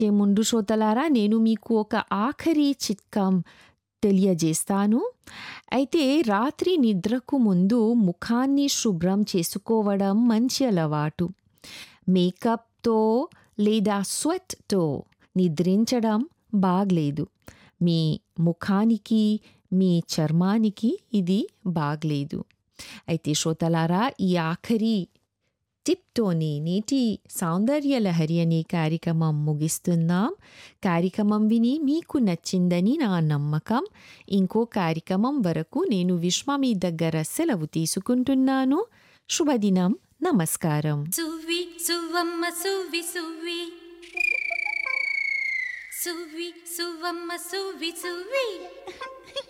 ఏ ముందు శ్రోతలారా నేను మీకు ఒక ఆఖరి చిట్కం తెలియజేస్తాను అయితే రాత్రి నిద్రకు ముందు ముఖాన్ని శుభ్రం చేసుకోవడం మంచి అలవాటు మేకప్తో లేదా స్వెట్తో నిద్రించడం బాగలేదు మీ ముఖానికి మీ చర్మానికి ఇది బాగలేదు అయితే శ్రోతలారా ఈ ఆఖరి టిప్తోని నేటి సౌందర్య లహరి అనే కార్యక్రమం ముగిస్తున్నాం కార్యక్రమం విని మీకు నచ్చిందని నా నమ్మకం ఇంకో కార్యక్రమం వరకు నేను విశ్వ మీ దగ్గర సెలవు తీసుకుంటున్నాను శుభదినం నమస్కారం సువ్వి సువ్వమ్మ సువ్వి సువ్వి సువ్వి సువ్వమ్మ సువ్వి సువ్వి